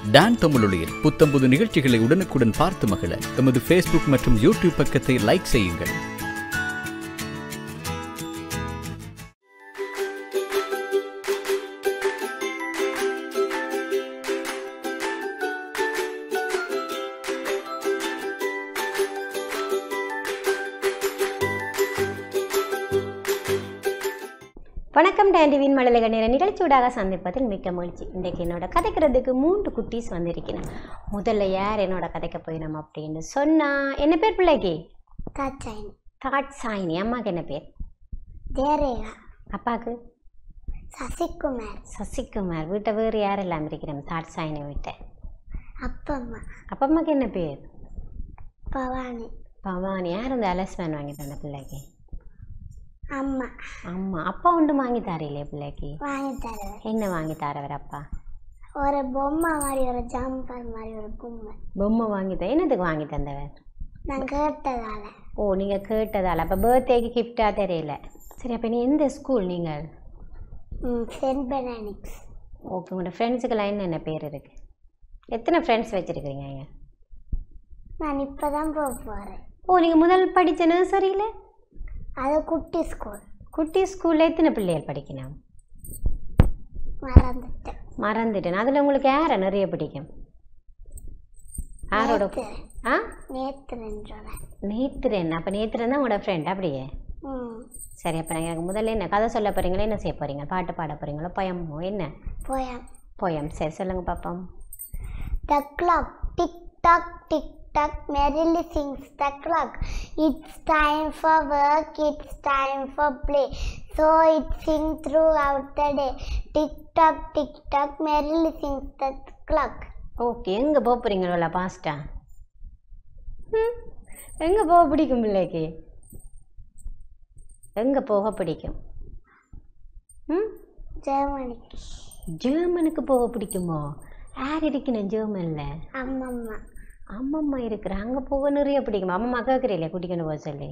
Don தமிழொலியில் புத்தம்புது நிகழ்ச்சிகளை உடனுக்குடன் பார்த்து மகிழ எமது ஃபேஸ்புக் மற்றும் யூடியூப் பக்கத்தை லைக் செய்யுங்கள் வணக்கம் டேண்டிவின் மழலை நேர நிகழ்ச்சியூடாக சந்திப்பதில் மிக்க மகிழ்ச்சி இன்றைக்கு என்னோட கதைக்கிறதுக்கு மூன்று குட்டீஸ் வந்திருக்கிறேன் முதல்ல யார் என்னோட கதைக்க போயிடும் அப்படின்னு சொன்னா என்ன பேர் பிள்ளைக்கு காச்சாயின் தாட் சாயினி அம்மாக்கு என்ன பேர் ஜெயரேகா அப்பாவுக்கு சசிகுமார் சசிகுமார் வீட்டை வேறு யாரெல்லாம் இருக்கிறோம் தாட் சாயினி வீட்டை அப்பம்மா அப்பா அம்மாக்கு என்ன பேர் பவானி பவானி யார் இந்த அலஸ்மேன் வாங்கி தந்த பிள்ளைக்கு அம்மா அம்மா அப்பா ஒன்று வாங்கி தரையிலே பிள்ளைக்கு வாங்கி தருவேன் என்ன வாங்கி தரவர் அப்பா ஒரு பொம்மை மாதிரி ஒரு ஜம்பர் மாதிரி ஒரு பொம்மை பொம்மை வாங்கி த என்னத்துக்கு வாங்கி தந்தவர் நான் கேட்டதால ஓ நீங்கள் கேட்டதால் அப்போ பர்த்டேக்கு கிஃப்டாக தெரியல சரி அப்போ நீ எந்த ஸ்கூல் நீங்கள் ம், சென்ட் பெனானிக்ஸ் ஓகே உங்களோட ஃப்ரெண்ட்ஸுக்கெல்லாம் என்னென்ன பேர் இருக்குது எத்தனை ஃப்ரெண்ட்ஸ் வச்சுருக்கிறீங்க இங்க? நான் இப்போ தான் போக போகிறேன் ஓ நீங்கள் முதல் படித்த நர்சரியில் அது குட்டி ஸ்கூல் குட்டி ஸ்கூலில் எத்தனை பிள்ளைகள் படிக்கணும் மறந்துட்டேன் மறந்துட்டேன் அதில் உங்களுக்கு யாரை நிறைய பிடிக்கும் யாரோட நேத்திரன். ஆ நேத்திரன்றோட நேத்திரன் அப்போ நேத்திரன் தான் உங்களோட ஃப்ரெண்ட் அப்படியே ம் சரி அப்போ எனக்கு முதல்ல என்ன கதை சொல்ல போகிறீங்களா என்ன செய்ய போகிறீங்க பாட்டு பாட போகிறீங்களா பயமோ என்ன போயாம் போயம் சரி சொல்லுங்கள் பாப்போம் The clock tick tock tick tock merrily sings the clock. It's time for work, it's time for play. So it sings throughout the day. Tick tock tick tock merrily sings the clock. Okay எங்கே போக போகிறீங்களா பாஸ்டா எங்கே போக பிடிக்கும் பிள்ளைக்கு எங்கே போக பிடிக்கும் ம் Germany. ஜெர்மனுக்கு போக பிடிக்குமோ யார் இருக்கணும் ஜெர்மனில் அம்மம்மா அம்மம்மா இருக்கிற அங்கே போக நிறைய பிடிக்குமா அம்மம்மா கேட்குறீங்களே கூட்டிக்கொண்டு போக சொல்லி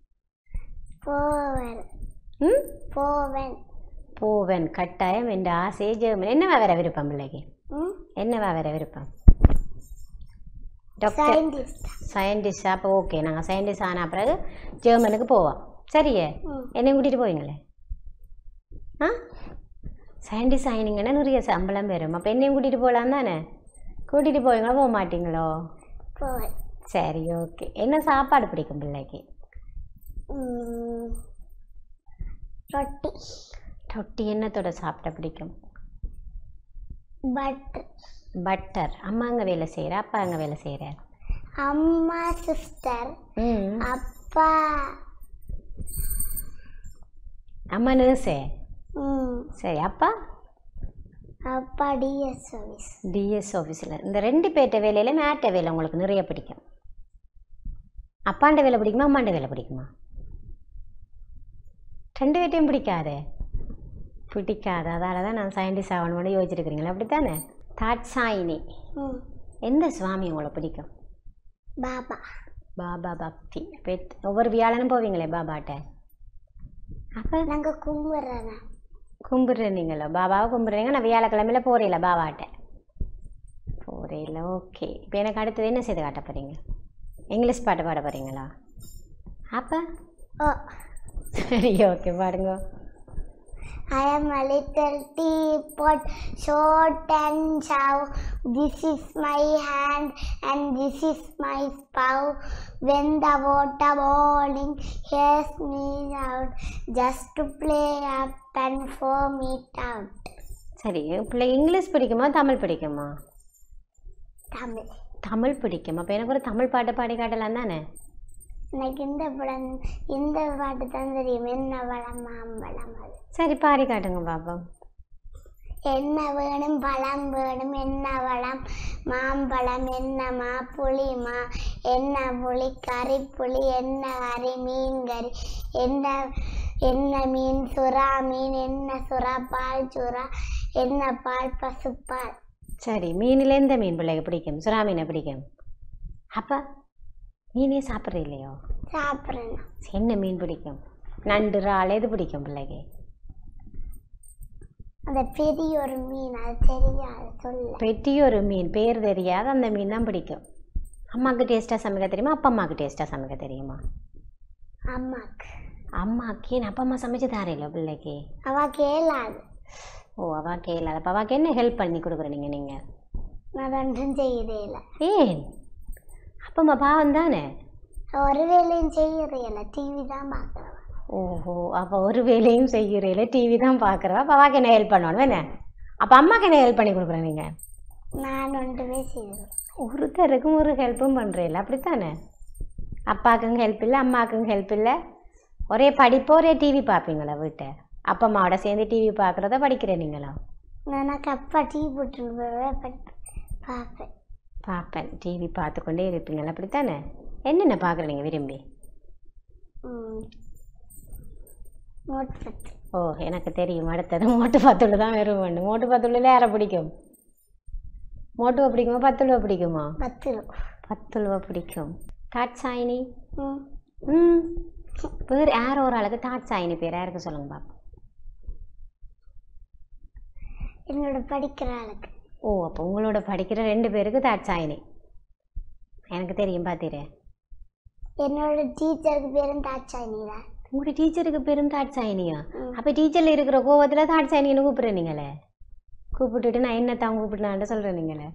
போவன் ம் போவன் போவேன் கட்டாயம் என் ஆசை ஜெர்மன் என்னவா வேற விருப்பம் பிள்ளைக்கு ம் என்னவா வேற விருப்பம் டாக்டர் சயின்டிஸ்ட் சயின்டிஸ்ட் அப்போ ஓகே நாங்கள் சயின்டிஸ்ட் ஆன பிறகு ஜெர்மனுக்கு போவோம் சரியே ம் என்னையும் கூட்டிகிட்டு போவீங்களே ஆ சயின்டிஸ்ட் ஆயினீங்கன்னா நிறைய சம்பளம் வரும் அப்போ என்னையும் கூட்டிகிட்டு போகலாம் தானே கூட்டிகிட்டு போவீங்களா போக மாட்டீங்களோ போவன் சரி ஓகே என்ன சாப்பாடு பிடிக்கும் பிள்ளைக்கு ம், ரொட்டி ரொட்டி என்னத்தோட சாப்பிட பிடிக்கும் பட்டர் பட்டர் அம்மா அங்கே வேலை செய்கிற அப்பா அங்கே வேலை செய்கிறார் அம்மா சிஸ்டர் ம் அப்பா அம்மா நர்ஸே ம் சரி அப்பா அப்பா டிஎஸ் சர்வீஸ் டிஎஸ் ஆஃபீஸில் இந்த ரெண்டு பேர்ட்ட வேலையில் மேட்ட வேலை உங்களுக்கு நிறைய பிடிக்கும் அப்பாண்ட வேலை பிடிக்குமா அம்மாண்ட வேலை பிடிக்குமா ரெண்டு பேர்ட்டையும் பிடிக்காதே பிடிக்காது அதால தான் நான் சயின்டிஸ்ட் ஆகணும்னு யோசிச்சிருக்கிறீங்களா அப்படி தானே தாட் சாயினி ம் எந்த சுவாமி உங்களை பிடிக்கும் பாபா பாபா பக்தி அப்ப எத்- ஒவ்வொரு வியாழனும் போவீங்களே பாபாட்ட அப்போ நாங்கள் கும்பிட்றேன் கும்பிட்ற நீங்களோ பாபாவை கும்பிட்றீங்க நான் வியாழக்கிழமையில போகிறீங்களா பாபாட்ட போகிறீங்களா ஓகே இப்போ எனக்கு அடுத்தது என்ன செய்து காட்ட போகிறீங்க இங்கிலீஷ் பாட்டு பாட போகிறீங்களா அப்போ ஓ சரி ஓகே பாடுங்க I am a little teapot, short and shallow. This is my hand and this is my spout. When the water boiling hears me out, just to play up and foam it out. சரி பிள்ளை English பிடிக்குமா தமிழ் பிடிக்குமா தமிழ் தமிழ் பிடிக்கும் அப்போ எனக்கு ஒரு தமிழ் பாட்டு பாடி காட்டலாம் தானே எனக்கு இந்த படம் இந்த பாட்டு தான் தெரியும் என்ன பழம் மாம்பழம் அது சரி பாடி காட்டுங்க பாப்போம் என்ன வேணும் பழம் வேணும் என்ன பழம் மாம்பழம் என்ன மா புளி மா என்ன புளி கறி புளி என்ன கறி மீன் கறி என்ன என்ன மீன் சுறா மீன் என்ன சுறா பால் சுறா என்ன பால் பசுப்பால் சரி மீனில் எந்த மீன் பிள்ளைக்கு பிடிக்கும் சுறா மீனை பிடிக்கும் அப்போ மீனே சாப்பிட்ற இல்லையோ சாப்பிட்றேன் என்ன மீன் பிடிக்கும் நண்டு இறால் எது பிடிக்கும் பிள்ளைக்கு அந்த பெரிய ஒரு மீன் அது தெரியாது சொல்ல பெரிய ஒரு மீன் பேர் தெரியாத அந்த மீன் தான் பிடிக்கும் அம்மாவுக்கு டேஸ்ட்டாக சமைக்க தெரியுமா அப்பா அம்மாவுக்கு டேஸ்ட்டாக சமைக்க தெரியுமா அம்மாக்கு அம்மாக்கு என் அப்பா அம்மா சமைச்சு தாரையில பிள்ளைக்கு அவ கேளாது ஓ அவா கேளாத அப்போ அவாக்கு என்ன ஹெல்ப் பண்ணி கொடுக்குறீங்க நீங்கள் நான் ரெண்டும் செய்யறே இல்லை ஏன் அப்பா அம்மா பாவம் தானே ஒரு வேலையும் செய்யறே இல்லை டிவி தான் பார்க்குறவன் ஓஹோ அப்போ ஒரு வேலையும் செய்கிறீல டிவி தான் பார்க்குறவா அப்போ அவாக்கு என்ன ஹெல்ப் பண்ணணும் என்ன அப்போ அம்மாக்கு என்ன ஹெல்ப் பண்ணி கொடுக்குறேன் நீங்கள் நான் ஒன்றுமே செய்யறேன் ஒருத்தருக்கும் ஒரு ஹெல்ப்பும் பண்ணுறீல்ல அப்படித்தானே அப்பாவுக்கும் ஹெல்ப் இல்லை அம்மாவுக்கும் ஹெல்ப் இல்லை ஒரே படிப்பு ஒரே டிவி பார்ப்பீங்களா வீட்டை அப்பா அம்மாவோட சேர்ந்து டிவி பார்க்குறத படிக்கிறேன் நீங்களா எனக்கு அப்பா டீ போட்டு பார்ப்பேன் பார்ப்பேன் டிவி பார்த்து கொண்டே இருப்பீங்களா அப்படித்தானே என்னென்ன பார்க்குறீங்க விரும்பி ம். நோட் பத்து ஓ எனக்கு தெரியும் அடுத்தது மோட்டு பத்துள்ள தான் வெறும் ஒன்று மோட்டு பத்துள்ள யாரை பிடிக்கும் மோட்டுவை பிடிக்குமா பத்துழுவை பிடிக்குமா பத்து ரூபா பத்துழுவை பிடிக்கும் தாட் சாயினி ம் ம் வேறு யாரோ ஒரு ஆளுக்கு தாட் சாயினி பேர் யாருக்கு சொல்லுங்க பாப்போம் என்னோட படிக்கிற ஆளுக்கு ஓ அப்போ உங்களோட படிக்கிற ரெண்டு பேருக்கு தாட் சாயினி எனக்கு தெரியும் பார்த்தீரே என்னோட டீச்சருக்கு பேரும் தாச்சாயினி தான் உங்களோட டீச்சருக்கு பெரும் தாட் சாயினியா ம். அப்போ டீச்சரில் இருக்கிற கோவத்தில் தாட் சாயினின்னு கூப்பிட்றேன் நீங்களே கூப்பிட்டுட்டு நான் என்ன தான் கூப்பிட்டுனான்ட்டு சொல்கிறேன் நீங்களே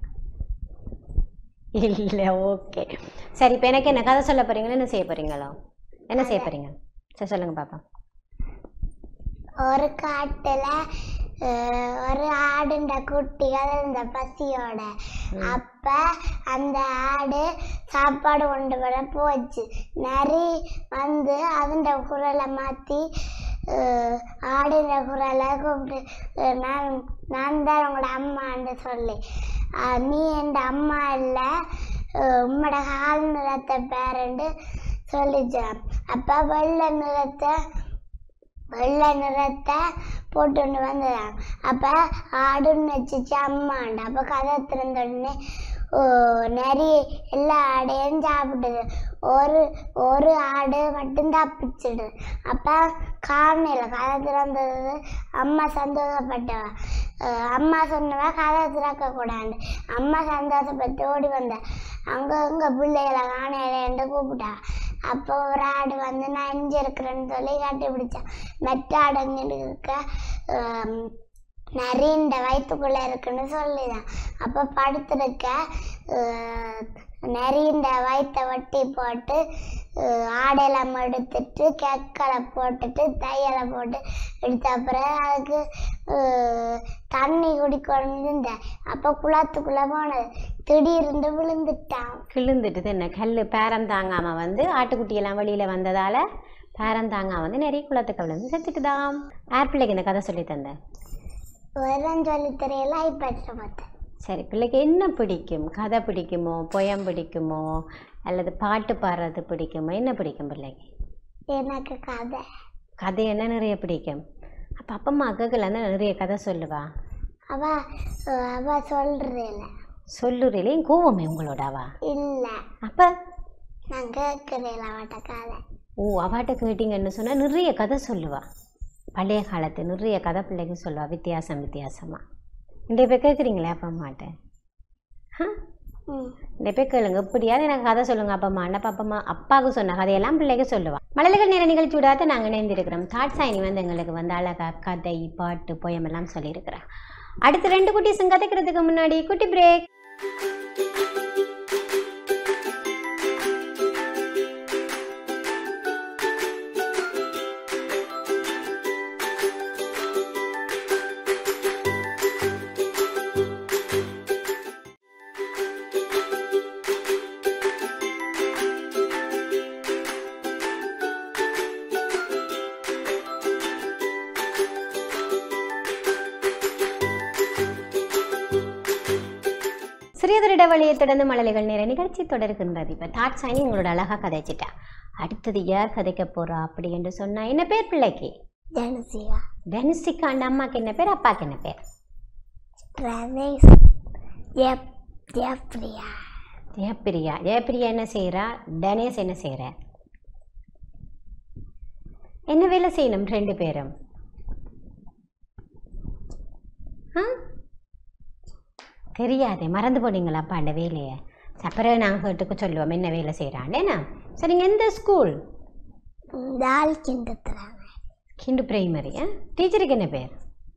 இல்லை ஓகே சரி இப்போ எனக்கு என்ன கதை சொல்ல போகிறீங்களா என்ன செய்ய போகிறீங்களோ என்ன செய்ய போகிறீங்க சரி சொல்லுங்கள் பாப்பா ஒரு காட்டுல அஹ், ஒரு ஆடுண்ட குட்டிகள் இந்த பசியோட அப்ப அந்த ஆடு சாப்பாடு கொண்டு வர போச்சு நரி வந்து அதுண்ட குரலை மாத்தி அஹ், ஆடுன்ற குரலை கூப்பிட்டு அஹ், நான் நான் தான் உங்களோட அம்மான்னு சொல்லி அஹ், நீ என் அம்மா இல்லை உம்மோட கால் நிறத்தை பேரண்டு சொல்லிச்சான் அப்ப வெள்ளை நிறத்தை வெள்ளை நிறத்தை போட்டுன்னு வந்துடுறாங்க அப்போ ஆடுன்னு வச்சுச்சு அம்மாண்ட அப்போ கதை திறந்த உடனே ஓ, நிறைய எல்லா ஆடையும் சாப்பிடுது ஒரு ஒரு ஆடு மட்டும் தப்பிச்சிடுது அப்போ காரணியில் கதை திறந்தது அம்மா சந்தோஷப்பட்டவ அஹ் அம்மா சொன்னவ கதை திறக்கக்கூடாது அம்மா சந்தோஷப்பட்டு ஓடி வந்த அங்கே அங்கே பிள்ளைகளை காணையிலேருந்து கூப்பிட்டா அப்போ ஒரு ஆடு வந்து நான் இங்கே இருக்கிறேன்னு சொல்லி கண்டுபிடிச்சான் மெட்ட ஆடு அங்கே இருக்க ஆம், நரிண்ட வயிற்றுக்குள்ளே இருக்குன்னு சொல்லிதான் அப்போ படுத்திருக்க ஆஹ், நரிண்ட வயிற்றை வட்டி போட்டு ஆஹ், ஆடையெல்லாம் எடுத்துட்டு கெக்கலை போட்டுட்டு தையலை போட்டு எடுத்த அப்புறம் அதுக்கு ஆஹ், தண்ணி குடிக்கணும் இருந்தேன் அப்போ குளத்துக்குள்ளே போனது திடீர்னு விழுந்துட்டான் கிழுந்துட்டு என்ன கல் பேரம் தாங்காமல் வந்து ஆட்டுக்குட்டியெல்லாம் வெளியில் வந்ததால் பேரம் தாங்காம வந்து நிறைய குளத்துக்கு விழுந்து செத்துட்டுதாம் யார் பிள்ளைக்கு இந்த கதை சொல்லி தந்தேன் வெறும் சொல்லி தெரியல ஐப்பற்ற பார்த்தேன் சரி பிள்ளைக்கு என்ன பிடிக்கும் கதை பிடிக்குமோ பொயம் பிடிக்குமோ அல்லது பாட்டு பாடுறது பிடிக்குமோ என்ன பிடிக்கும் பிள்ளைக்கு எனக்கு கதை கதை என்ன நிறைய பிடிக்கும் அப்போ அப்பா அம்மா அக்கக்குல நிறைய கதை சொல்லுவா அவ அவ சொல்றதில்ல சொல்லுறீங்களே கோவமே உங்களோட அவா இல்லை அப்போ நான் கேட்கறதில்ல அவட்ட கதை ஓ அவாட்ட கேட்டிங்கன்னு சொன்னால் நிறைய கதை சொல்லுவா பழைய காலத்து நிறைய கதை பிள்ளைக்கு சொல்லுவா வித்தியாசம் வித்தியாசமாக இந்த பேர் கேட்குறீங்களே அப்பா அம்மாட்ட ஆ ம் இந்த பேர் கேளுங்க எப்படியாவது எனக்கு கதை சொல்லுங்க அப்பா அம்மா அப்பா அம்மா அப்பாவுக்கு சொன்ன கதையெல்லாம் பிள்ளைக்கு சொல்லுவா மழலைகள் நேர நிகழ்ச்சி விடாத நாங்கள் இணைந்திருக்கிறோம் தாட் சாயினி வந்து எங்களுக்கு வந்து அழகா கதை பாட்டு போயம் எல்லாம் சொல்லியிருக்கிறா அடுத்து ரெண்டு குட்டீஸும் கதைக்கிறதுக்கு முன்னாடி குட்டி பிரேக் சிறியதொரு இடைவெளியை தொடர்ந்து மழலைகள் நேர நிகழ்ச்சி தொடர்கின்றது இப்போ தாட் சாயினி உங்களோட அழகா கதைச்சிட்டா அடுத்தது யார் கதைக்க போறா அப்படி என்று சொன்னா என்ன பேர் பிள்ளைக்கு ஜனசிகா தனுஷிகா அந்த அம்மாக்கு என்ன பேர் அப்பாக்கு என்ன பேர் ரமேஷ் எப் ஜெயப்ரியா ஜெயப்பிரியா ஜெயப்பிரியா என்ன செய்கிறா தனேஷ் என்ன செய்கிற என்ன வேலை செய்யணும் ரெண்டு பேரும் ஆ தெரியாதே மறந்து போனீங்களா அப்பா அந்த வேலையை அப்புறம் நாங்கள் வீட்டுக்கு சொல்லுவோம் என்ன வேலை செய்கிறாண்டேண்ணா சரிங்க எந்த ஸ்கூல் தால் கிண்டத்துறாங்க கிண்டு பிரைமரி ஆ டீச்சருக்கு என்ன பேர்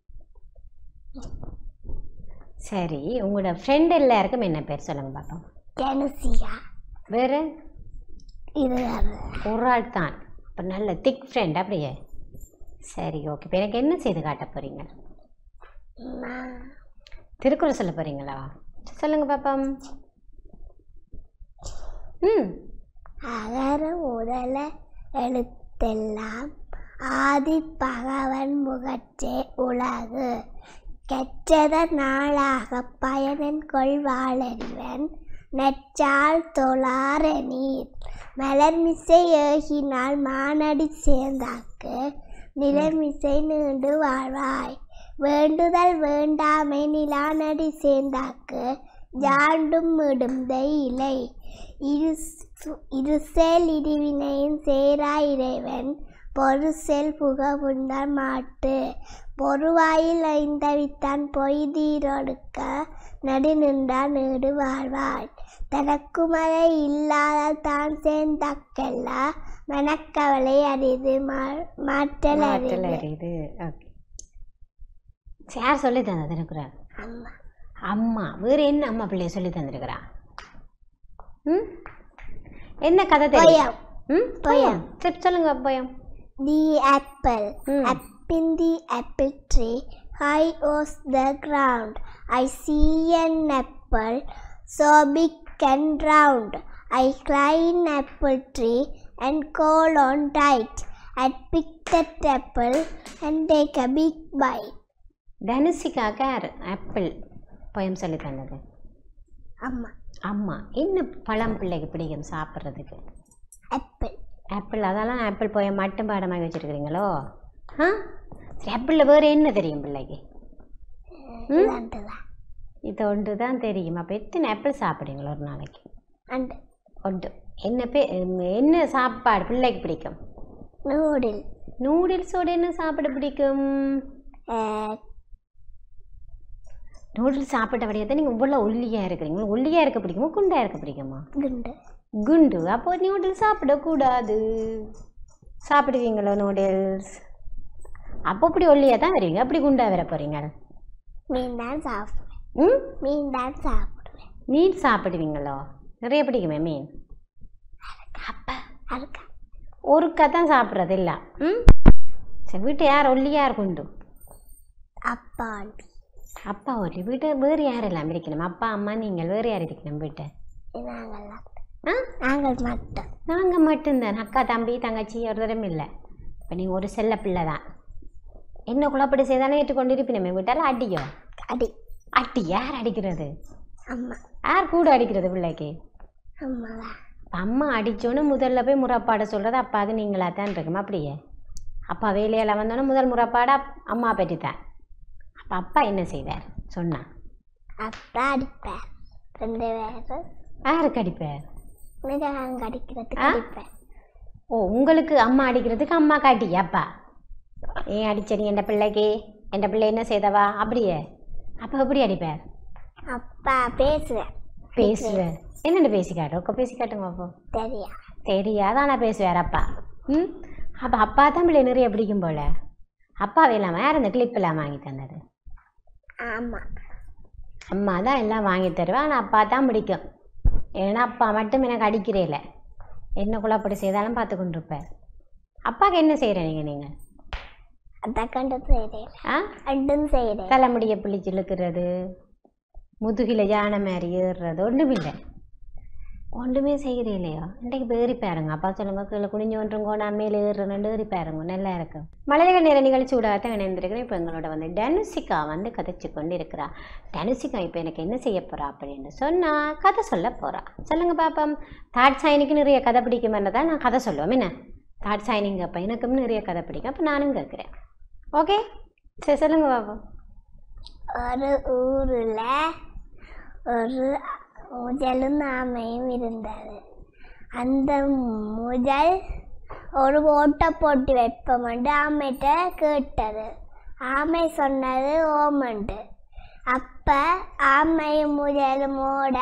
சரி உங்களோட ஃப்ரெண்ட் எல்லாருக்கும் என்ன பேர் சொல்லுங்க பார்ப்போம் கெனசியா வேறு இது யாரு? ஒரு ஆள் தான் அப்போ நல்ல திக் ஃப்ரெண்ட் அப்படியே சரி ஓகே இப்போ எனக்கு என்ன செய்து காட்ட போகிறீங்க நான் திருக்குறள் சொல்ல போகிறீங்களா சொல்லுங்க பாப்போம் ம் அகர முதல எழுத்தெல்லாம் ஆதி பகவன் முகற்றே உலகு கெற்றத நாளாக பயனன் கொள்வாளறிவன் நெற்றால் தொழார நீர் மலர்மிசை ஏகினால் மானடி சேர்ந்தாக்கு நிலமிசை நீண்டு வாழ்வாய் வேண்டுதல் வேண்டாமை நிலானடி சேர்ந்தாக்கு ஜாண்டும் இடுந்த இலை இரு இருசேல் இடிவினையும் சேரா இறைவன் பொருசெல் புகவுண்டான் மாட்டு பொறுவாயில் ஐந்தவித்தான் பொய்தீரொடுக்க நடு நின்றான் நீடு வாழ்வாள் தனக்குமலை இல்லாத தான் சேர்ந்தக்கல்ல மனக்கவலை அரிது மா- மாற்றல் மாற்றல் அரிது அறியுது ஓகே யார் சொல்லி தந்தது திருக்குறள் அம்மா அம்மா வேறு என்ன அம்மா பிள்ளைய சொல்லி தந்திருக்கிறா ம் என்ன கதை தெரியும் பொயம் ம் பொயம். சரி சொல்லுங்க பொயம் The apple. Hmm. Up in the apple tree, high was the ground. I see an apple, so big and round. I climb apple tree and call on tight. I pick that apple and take a big bite. தனுசிக்காக யார் apple பொயம் சொல்லி தந்தது அம்மா அம்மா என்ன பழம் பிள்ளைக்கு பிடிக்கும் சாப்பிட்றதுக்கு apple. ஆப்பிள் அதெல்லாம் ஆப்பிள் பொயம் மட்டும் பாடமாக வச்சுருக்கிறீங்களோ ஆ சரி ஆப்பிளில் வேறு என்ன தெரியும் பிள்ளைக்கு ம் இதாண்டுதான். இது ஒன்று தான் தெரியும் அப்போ எத்தனை ஆப்பிள் சாப்பிடுவீங்களா ஒரு நாளைக்கு And ஒன்று என்ன பே என்ன சாப்பாடு பிள்ளைக்கு பிடிக்கும் noodle. நூடுல்ஸோட என்ன சாப்பிட பிடிக்கும் Uh, நூடுல்ஸ் சாப்பிட்ட வழியாக தான் நீங்கள் இவ்வளோ ஒல்லியாக இருக்கிறீங்க உங்களுக்கு ஒல்லியாக இருக்க பிடிக்குமா குண்டாக இருக்க பிடிக்குமா குண்டு. குண்டு அப்போ நூடுல்ஸ் சாப்பிடக்கூடாது சாப்பிடுவீங்களோ நூடுல்ஸ் அப்போ அப்படி ஒல்லியாக தான் வருவீங்க அப்படி குண்டாக வர போகிறீங்க மீன் தான் சாப்பிடுவேன் ம் மீன் தான் சாப்பிடுவேன் மீன் சாப்பிடுவீங்களோ நிறைய பிடிக்குமே மீன் அப்போ அதுக்கா ஒருக்கா தான் சாப்பிட்றது இல்லை ம் சரி வீட்டு யார் ஒல்லியாக இருக்குண்டு அப்பா ஆண்டி அப்பா ஒல்லி வீட்டை வேறு யாரெல்லாம் இருக்கணும் அப்பா அம்மா நீங்கள் வேறு யார் இருக்கணும் வீட்டை நாங்கள்லாம் ஆ நாங்கள் மட்டும் நாங்கள் மட்டும்தான் அக்கா தம்பி தங்கச்சி ஒரு தரம் இல்லை இப்போ நீங்கள் ஒரு செல்ல பிள்ளை தான் என்ன குழப்படி செய்தாலும் ஏற்றுக்கொண்டு இருப்பினமே வீட்டால் அடியோ அடி அடி யார் அடிக்கிறது அம்மா யார் கூட அடிக்கிறது பிள்ளைக்கு அம்மாவா அம்மா அடித்தோன்னு முதல்ல போய் முறைப்பாட சொல்கிறது அப்பாவுக்கு நீங்களாக தான் இருக்கும் அப்படியே அப்பா வேலையில் வந்தோன்னே முதல் முறைப்பாடு அப்- அம்மா பற்றி தான் அப்போ அப்பா என்ன செய்வார் சொன்னா அப்பா அடிப்பேன் ரெண்டு பேரும் யாருக்கு அடிப்பார் மிருகம் கடிக்கிறதுக்கு ஆ? அடிப்பேன் ஓ உங்களுக்கு அம்மா அடிக்கிறதுக்கு அம்மா காட்டி அப்பா ஏன் அடிச்ச நீ என் பிள்ளைக்கு என் பிள்ளை என்ன செய்தவா அப்படியே அப்போ எப்படி அடிப்பார் அப்பா பேசுவேன் பேசுவேன் என்னென்ன பேசி காட்டு உக்க பேசி காட்டுங்க அப்போ தெரியா தெரியாது ஆனால் பேசுவார் அப்பா ம் அப்போ அப்பா தான் பிள்ளை நிறைய பிடிக்கும் போல அப்பாவே இல்லாமல் யார் இந்த கிளிப்பெல்லாம் வாங்கி தந்தது ஆமா அம்மா தான் எல்லாம் வாங்கி தருவா ஆனால் அப்பா தான் பிடிக்கும் ஏன்னா அப்பா மட்டும் எனக்கு அடிக்கிறே இல்லை என்ன குழப்படி செய்தாலும் பார்த்து கொண்டு இருப்பார் அப்பாவுக்கு என்ன செய்கிறீங்க நீங்கள் அதான் கண்டு செய்கிறேன் ஆ ரெண்டும் செய்கிறேன் தலைமுடியை பிடிச்சி இழுக்கிறது முதுகில் யானை மாதிரி ஏறுறது ஒன்றுமில்லை ஒன்றுமே செய்கிறே இல்லையா இன்றைக்கு பேரி பாருங்க அப்பா சொல்லுங்க கீழே குனிஞ்சு ஒன்றுங்கோ நான் மேலே ஏறுறேன்னு ஏறி பாருங்க நல்லா இருக்கும் மலையக நேர நிகழ்ச்சி ஊடாகத்தான் இணைந்திருக்கிறேன் இப்போ எங்களோட வந்து டனுசிகா வந்து கதைச்சு கொண்டு இருக்கிறா டனுசிகா இப்போ எனக்கு என்ன செய்ய போறா அப்படின்னு சொன்னா கதை சொல்ல போறா சொல்லுங்க பாப்போம் தாட் சைனிக்கு நிறைய கதை பிடிக்குமென்றதா நான் கதை சொல்லுவேன் என்ன தாட் சைனிங்க அப்போ எனக்கும் நிறைய கதை பிடிக்கும் அப்போ நானும் கேட்குறேன் ஓகே சரி சொல்லுங்க பாப்போம் ஒரு ஊரில் ஒரு முதலும் ஆமையும் இருந்தது அந்த முதல் ஒரு ஓட்டை போட்டு வைப்போம்ட்டு ஆமைகிட்ட கேட்டது ஆமை சொன்னது ஓமண்டு அப்ப ஆமையும் முயலுமோட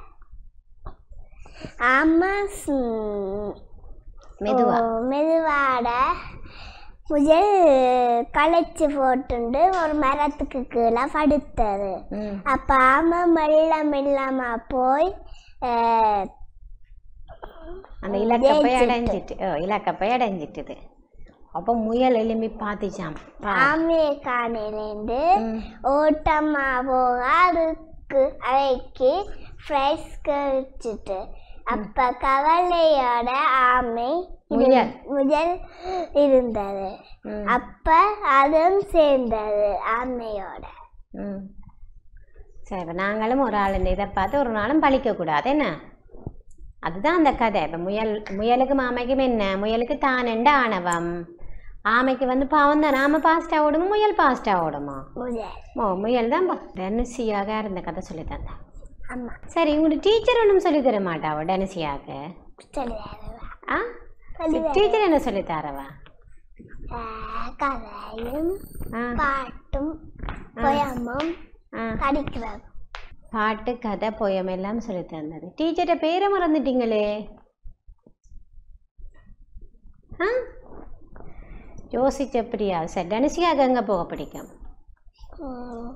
ஆமா ஸ்- மெதுவா ஓ, மெதுவாட முயல் களைச்சு போட்டுண்டு ஒரு மரத்துக்கு கீழே படுத்தது ம் அப்ப ஆமை மெல்ல மெல்லமா போய் அஹ், அந்த இலக்க போய் ஜெயிச்சிட்டு. அடைஞ்சிட்டு ஓ இலக்க போய் அடைஞ்சிட்டுது அப்போ முயல் எலும்பி பார்த்துச்சாம் பா- ஆமையை காணிலேருந்து ம். ஓட்டமா போக அதுக்கு அவைக்கு ஃப்ரைஸ் கழிச்சிட்டு அப்ப கவலையோட ஆமை இரு- முயல். முயல் இருந்தது ம். அப்ப அதுவும் சேர்ந்தது ஆமையோட ம் சரி இப்போ நாங்களும் ஒரு ஆள் இதை பார்த்து ஒரு நாளும் பழிக்கக்கூடாது என்ன அதுதான் அந்த கதை இப்போ முயல் முயலுக்கும் ஆமைக்கும் என்ன முயலுக்கு தானண்ட ஆணவம் ஆமைக்கு வந்து பாவம் தான் ஆமை பாஸ்ட்டாக ஓடுமா முயல் பாஸ்ட்டாக ஓடுமா முயல் ஓ முயல் தான் டெனசியாக இருந்த கதை சொல்லி தந்தேன் ஆமா சரி உங்களுக்கு டீச்சர் ஒன்றும் சொல்லி தர மாட்டாவோ டெனசியாக சொல்லுவாரு ஆ சொல்லுவாரு. டீச்சர் என்ன சொல்லி தரவா ஆஹ், கதையும் ஆ பாட்டும் பொயமும் ஆ படிக்கிறது பாட்டு கதை போயம் எல்லாம் சொல்லி தந்தது டீச்சர்கிட்ட பேரை மறந்துட்டீங்களே ஆ யோசிச்ச எப்படியா சரி தனுஷியாக எங்கே போக பிடிக்கும் ம்.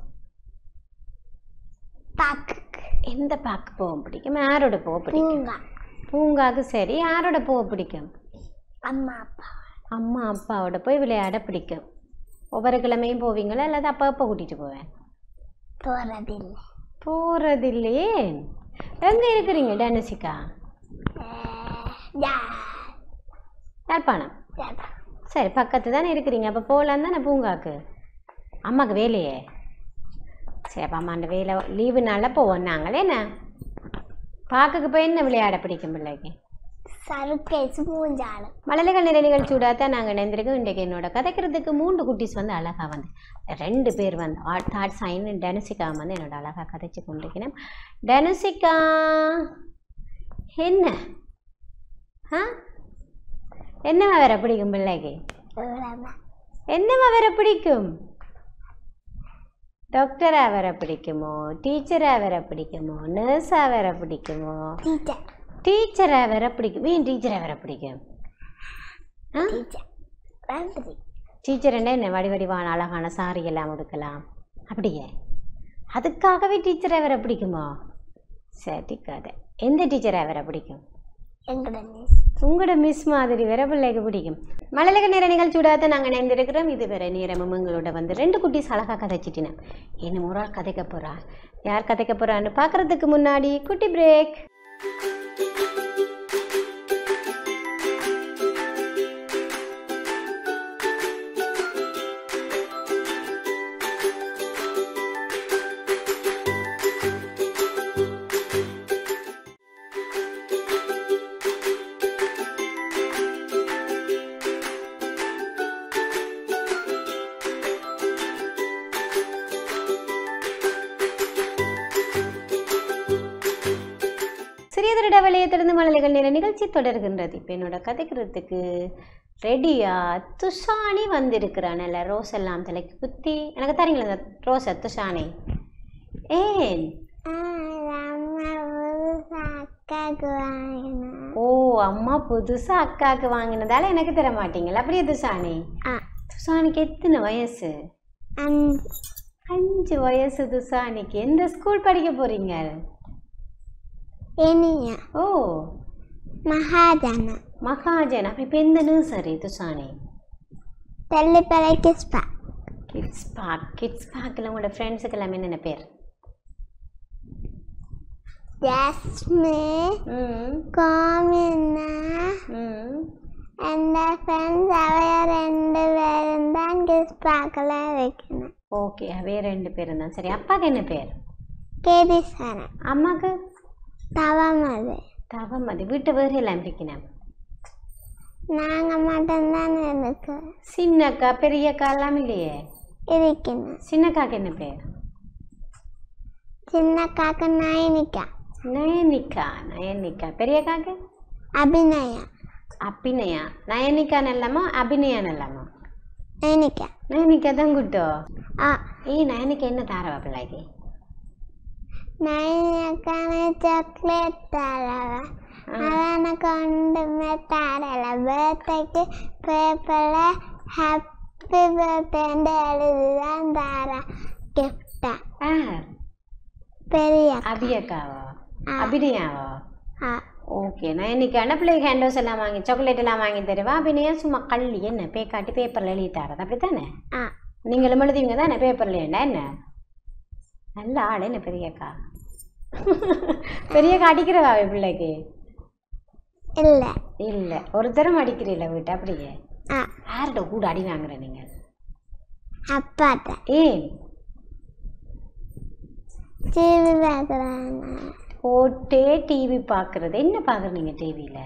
பாக்கு எந்த பார்க்க போக பிடிக்கும் யாரோட போக பிடிக்கும் பூங்கா பூங்காக்கு சரி யாரோட போக பிடிக்கும் அம்மா அப்பா அம்மா அப்பாவோட போய் விளையாட பிடிக்கும் ஒவ்வொரு கிழமையும் போவீங்களா அல்லது அப்பா அப்பா கூட்டிகிட்டு போவேன் போறதில்லை போகிறது இல்லையே எங்கே இருக்கிறீங்க டனசிகா ஆஹ், யா- யாழ்ப்பாணம் யா- சரி பக்கத்து தானே இருக்கிறீங்க அப்போ போகலான்னு தானே பூங்காக்கு அம்மாவுக்கு வேலையே சரி அப்போ அம்மா அந்த வேலை லீவு நாளில் போவோம் நாங்களே என்ன பார்க்குக்கு போய் என்ன விளையாட பிடிக்கும் பிள்ளைக்கு சருக்கேசு மூஞ்சாலும் மழலைகள் நிறை நிகழ்ச்சியோட தான் நாங்கள் இணைந்திருக்கோம் இன்றைக்கு என்னோட கதைக்கிறதுக்கு மூன்று குட்டீஸ் வந்து அழகாக வந்து ரெண்டு பேர் வந்து ஆட் தாட் சைன் டெனசிகா வந்து என்னோட அழகாக கதைச்சு கொண்டிருக்கிறேன் டெனசிகா என்ன ஆ என்னவா வேற பிடிக்கும் பிள்ளைக்கு இவ்வளவுதான் என்னவா வேற பிடிக்கும் டாக்டரா வேற பிடிக்குமோ டீச்சரா வேற பிடிக்குமோ நர்ஸா வேற பிடிக்குமோ டீச்சர் டீச்சரா வேற பிடிக்கும் ஏன் டீச்சரா வேற பிடிக்கும் ஆ டீச்சர் நன்றி டீச்சர் என்ன வடி வடிவான அழகான சாரி எல்லாம் உடுக்கலாம் அப்படியே அதுக்காகவே டீச்சரை வேற பிடிக்குமா சரி கதை எந்த டீச்சரை வேற பிடிக்கும் எங்களோட மிஸ் உங்களோட மிஸ் மாதிரி வேற பிள்ளைக்கு பிடிக்கும் மழலைக நேர நிகழ்ச்சியோட நாங்கள் இணைந்திருக்கிறோம் இது வேற நேரமும் எங்களோட வந்து ரெண்டு குட்டீஸ் அழகாக கதைச்சிட்டினேன் இன்னும் ஒரு ஆள் கதைக்க போறா யார் கதைக்க போறான்னு பார்க்கறதுக்கு முன்னாடி குட்டி பிரேக் சிறியதொரு இடைவெளியத்திலிருந்து மழலைகள் நேர நிகழ்ச்சி தொடர்கின்றது இப்போ என்னோட கதைக்கிறதுக்கு ரெடியா துஷானி வந்திருக்கிறான் நல்ல ரோஸ் எல்லாம் தலைக்கு குத்தி எனக்கு தரீங்களா இந்த ரோஸை துஷானி ஏன் அக்காவுக்கு வாங்கினேன் ஓ அம்மா புதுசா அக்காவுக்கு வாங்கினதால எனக்கு தர மாட்டீங்களா அப்படியே துஷானி ஆ துஷானிக்கு எத்தனை வயசு அஞ்சு அஞ்சு வயசு துஷானிக்கு எந்த ஸ்கூல் படிக்க போறீங்க இனிய ஓ மகாஜன மகாஜன் அப்ப இப்போ எந்த நர்சரி துஷானி தெல்லிப்பளை கிஸ்பா கிட்ஸ் பார்க் கிட்ஸ் பார்க்கில் உங்களோட ஃப்ரெண்ட்ஸுக்கு எல்லாமே என்னென்ன பேர் ஜஸ்மி ம் கோமினா ம் எந்த ஃப்ரெண்ட்ஸ் அவைய ரெண்டு பேரும் தான் கிஸ்பாக்கில் வைக்கணும் ஓகே அவே ரெண்டு பேரும் தான் சரி அப்பாவுக்கு என்ன பேர் கேதீஸ்வரன் அம்மாவுக்கு தவமது தவமதி வீட்டு வேறு எல்லாம் இருக்கணும் நாங்கள் மட்டும்தான் இருக்கு சின்னக்கா பெரியக்கா எல்லாம் இல்லையே இருக்கணும் சின்னக்காக்கு என்ன பேர் சின்ன காக்க நயனிக்கா நயனிக்கா நயனிக்கா பெரியக்காக்கு அபிநயா அபிநயா நயனிக்கா நல்லாமா அபிநயா நல்லாமா நயனிக்கா நயனிக்கா தான் குட்டோ ஆ ஏய் நயனிக்கா என்ன தாரவா பிள்ளைக்கு நைனக்கான சாக்லேட் தரவா அவனை கொண்டுமே தரல பர்த்டேக்கு பேப்பரில் ஹாப்பி பர்த்டேன்னு எழுதிதான் தரா கிஃப்டா ஆ பெரிய அபியக்காவா அபிநயாவா ஆ ஓகே நான் இன்னைக்கு அனுப்பிள்ளைக்கு ஹேண்டோஸ் எல்லாம் வாங்கி சாக்லேட் எல்லாம் வாங்கி தருவா அபிநயா சும்மா கள்ளி என்ன பே காட்டி பேப்பரில் எழுதி தரது அப்படி தானே ஆ நீங்களும் எழுதுவீங்க தானே பேப்பரில் என்ன என்ன நல்ல ஆள் என்ன பெரியக்கா பெரியக்கா அடிக்கிறவா அவ பிள்ளைக்கு இல்லை இல்லை ஒரு தரம் அடிக்கிறீல்ல வீட்டு அப்படியே ஆ யார்கிட்ட கூட அடி வாங்குற நீங்க அப்பாட்ட ஏன் டிவி பார்க்குறாங்க போட்டே டிவி பார்க்கறது என்ன பார்க்குறீங்க டிவியில்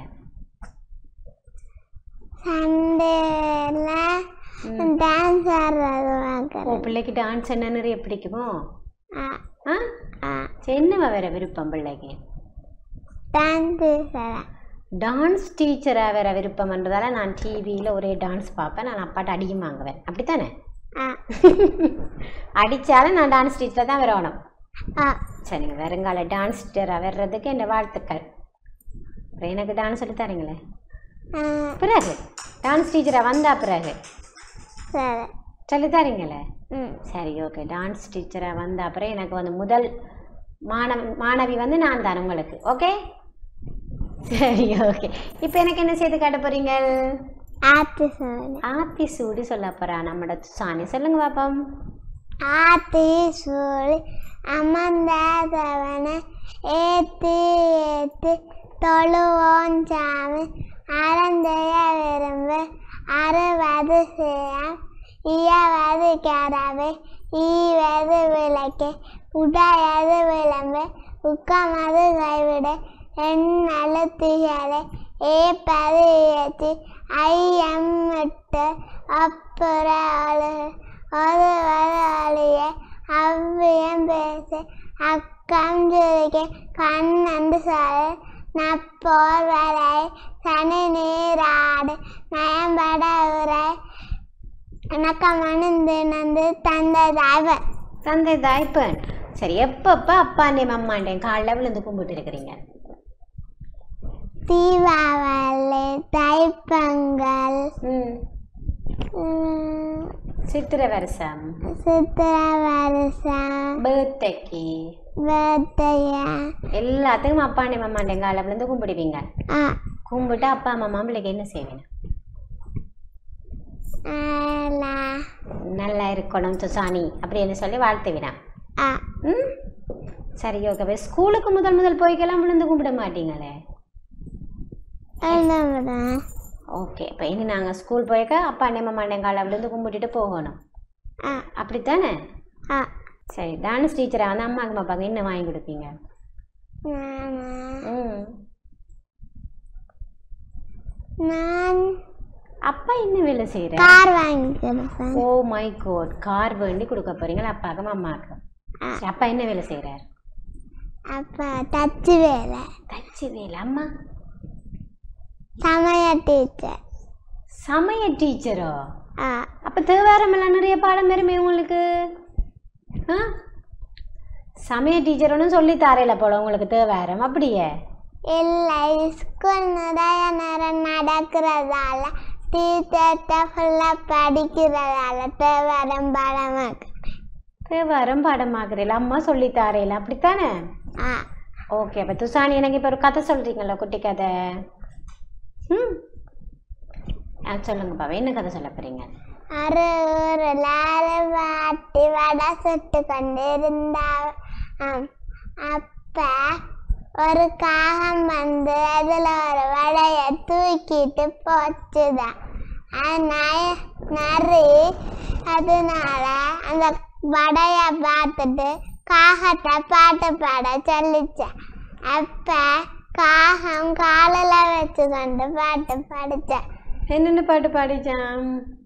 சண்டேல டான்ஸ் ஆடுறது பார்க்குறேன் ஓ பிள்ளைக்கு டான்ஸ் என்ன நிறைய பிடிக்குமோ ஆ ஆ ஆ சரி என்னவா வேற விருப்பம் பிள்ளைக்கு டான்ஸ் டான்ஸ் டீச்சராக வேற விருப்பம்ன்றதால நான் டிவியில் ஒரே டான்ஸ் பார்ப்பேன் நான் அப்பாட்ட அடியும் வாங்குவேன் அப்படித்தானே ஆ அடித்தாலும் நான் டான்ஸ் டீச்சர் தான் வரணும் ஆ சரிங்க வருங்கால டான்ஸ் டீச்சராக வர்றதுக்கு என் வாழ்த்துக்கள் அப்புறம் எனக்கு டான்ஸ் சொல்லி தரீங்களே ஆ பிறகு டான்ஸ் டீச்சராக வந்தா பிறகு சரி சொல்லி தரீங்களே ம் சரி ஓகே டான்ஸ் டீச்சராக வந்த அப்புறம் எனக்கு வந்து முதல் மாணவ மாணவி வந்து நான் தான் உங்களுக்கு ஓகே சரி ஓகே இப்போ எனக்கு என்ன செய்து காட்ட போறீங்க ஆத்தி சோறு ஆத்தி சூடி சொல்ல போறா நம்மட சாணி சொல்லுங்க பாப்போம் ஆத்தி சூழி அமர்ந்தாதவனை ஏத்தி ஏத்தி தொழுவோம் சாமி அறந்தைய விரும்பு அறுவது செய்யாம் இயவது கரவை ஈவது விளக்கு உடையது விளம்பு உக்கமது கைவிட எண்ணழுத்திகளை ஏப்பது ஏற்றி ஐயம் விட்டு அப்புற அழுகு ஒருவர் அழிய அவ்வியம் பேச அக்கம் சுருக்கி கண்ணந்து சாறு நப்போர் வரை சனி நீராடு நயம்பட உரை இணக்கமணிந்து நந்து தந்தை தாய்வன் தந்தை தாய்ப்பன் சரி எப்பப்போ அப்பாண்டேன் அம்மாண்டேன் காலைல விழுந்து கும்பிட்டு இருக்கிறீங்க தீபாவளி தைப்பொங்கல் ம் உம், சித்திரை வருஷம் சித்திரை வருஷம் பர்த்டேக்கு பர்த்டே எல்லாத்துக்கும் அப்பாண்டேன் அம்மாண்டேன் காலைல விழுந்து கும்பிடுவீங்க ஆ கும்பிட்டு அப்பா அம்மா மாம்பிள்ளைக்கு என்ன செய்வீங்க ஆலா நல்லா இருக்கணும் சுசானி அப்படின்னு சொல்லி வாழ்த்துவினா ஆ ம் சரி ஓகே ஸ்கூலுக்கு முதல் முதல் போய்க்கெல்லாம் விழுந்து கும்பிட மாட்டீங்களே என்னதான் ஓகே இப்போ இனி நாங்கள் ஸ்கூல் போய்க்க அப்பா அண்ணன் அம்மா அண்ணன் காலை விழுந்து கும்பிட்டுட்டு போகணும் ஆ அப்படித்தானே ஆ சரி டான்ஸ் டீச்சரை வந்து அம்மாவுக்கு அப்பாவுக்கு என்ன வாங்கி கொடுப்பீங்க நானா ம் நான் அப்பா என்ன வேலை செய்கிற கார் வாங்கி கொடுப்பேன் ஓ மை கோட் கார் வேண்டி கொடுக்க போறீங்களா அப்பாவுக்கும் அம்மாவுக்கும் ஆ. சரி, அப்பா என்ன வேலை செய்கிறார் அப்பா தச்சு வேலை தச்சு வேலை அம்மா சமய டீச்சர் சமய டீச்சரோ ஆ அப்போ தேவாரமெல்லாம் நிறைய பாடம் வருமே உங்களுக்கு ஆ சமய டீச்சர் ஒன்றும் சொல்லி தரையில போல உங்களுக்கு தேவாரம் அப்படியே இல்லை ஸ்கூல் நிறைய நேரம் நடக்கிறதால டீச்சர்கிட்ட ஃபுல்லாக படிக்கிறதால தேவரம் படமாக தேவாரம் பாடமாக்குறீல அம்மா சொல்லி தாரையில அப்படித்தானே ஆ ஓகே அப்போ துசானி எனக்கு இப்போ ஒரு கதை சொல்கிறீங்களா குட்டி கதை ம் ஆ சொல்லுங்க பாவா என்ன கதை சொல்ல போகிறீங்க ஒரு ஊரில் பாட்டி வடை சுட்டு கொண்டு இருந்தா அப்ப ஒரு காகம் வந்து அதுல ஒரு வடைய தூக்கிட்டு போச்சுதான் அதனால நரி அதனால அந்த வடைய பார்த்துட்டு காகத்தை பாட்டு பாட சொல்லிச்சேன் அப்ப காகம் காலில் வச்சு கொண்டு பாட்டு பாடிச்சேன் என்னென்ன பாட்டு பாடிச்சான்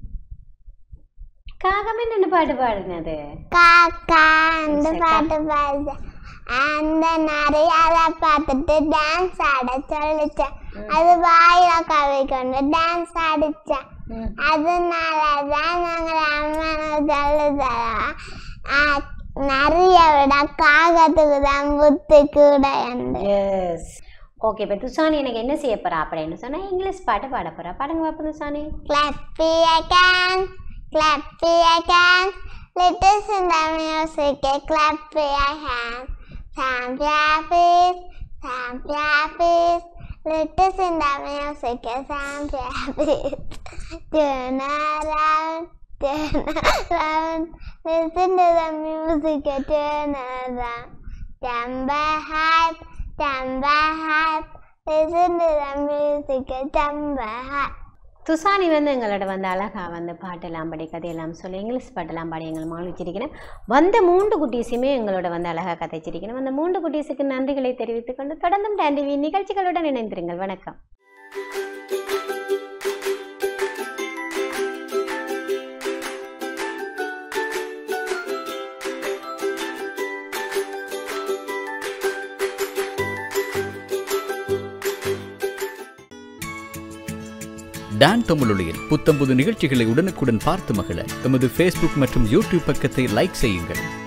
காகம் என்னென்ன பாட்டு பாடினது காக்கா அந்த சரி, பாட்டு பாடுது அந்த நிறைய அதை பார்த்துட்டு டான்ஸ் ஆட சொல்லிச்சேன் அது வாயில கவி கொண்டு டான்ஸ் ஆடிச்சேன் ம் அதனால தான் நாங்கள் அம்மனை சொல்லுதோம் நிறைய விட காகத்துக்கு தான் புத்தி கூட உண்டு எஸ் ஓகே இப்போ துசானி எனக்கு என்ன செய்ய போறா அப்படின்னு சொன்னா இங்கிலீஷ் பாட்டு பாட போறா பாடுங்க பாப்போம் துசானி Clappy I can, clappy I can. Listen the music, clappy I can. Stamp your feet, stamp your feet. Listen the music, stamp your feet. Turn around, turn around. Listen to the music, turn around. Jump ahead, jump ahead. Listen to the music, jump ahead. துசானி வந்து எங்களோட வந்து அழகா வந்து பாட்டெல்லாம் பாடி கதையெல்லாம் சொல்லி English பாட்டெல்லாம் பாடி எங்களை மகிழ்ச்சிருக்கிறேன் வந்த மூன்று குட்டீஸுமே எங்களோட வந்து அழகா கதைச்சிருக்கிறேன் அந்த மூன்று குட்டீஸுக்கு நன்றிகளை தெரிவித்துக் கொண்டு தொடர்ந்தும் டான் டிவி நிகழ்ச்சிகளுடன் இணைந்திருங்கள் வணக்கம் டான் தமிழொலியில் புத்தம்புது நிகழ்ச்சிகளை உடனுக்குடன் பார்த்து மகிழ எமது ஃபேஸ்புக் மற்றும் யூடியூப் பக்கத்தை லைக் செய்யுங்கள்